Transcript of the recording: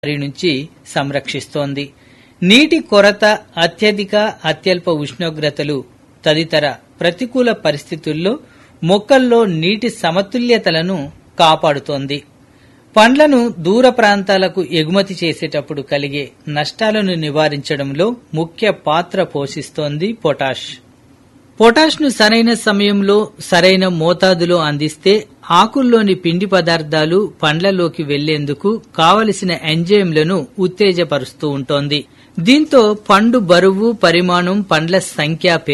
బారి నుంచి సంరక్షిస్తోంది నీటి కొరత అత్యధిక అత్యల్ప ఉష్ణోగ్రతలు తదితర ప్రతికూల పరిస్థితుల్లో మొక్కల్లో నీటి సమతుల్యతలను కాపాడుతోంది పండ్లను దూర ప్రాంతాలకు ఎగుమతి చేసేటప్పుడు కలిగే నష్టాలను నివారించడంలో ముఖ్య పాత్ర పోషిస్తోంది పొటాష్ పొటాష్ను సరైన సమయంలో సరైన మోతాదులో అందిస్తే ఆకుల్లోని పిండి పదార్థాలు పండ్లలోకి వెళ్లేందుకు కావలసిన ఎంజైమ్లను ఉత్తేజపరుస్తూ ఉంటోంది దీంతో పండు బరువు పరిమాణం పండ్ల సంఖ్య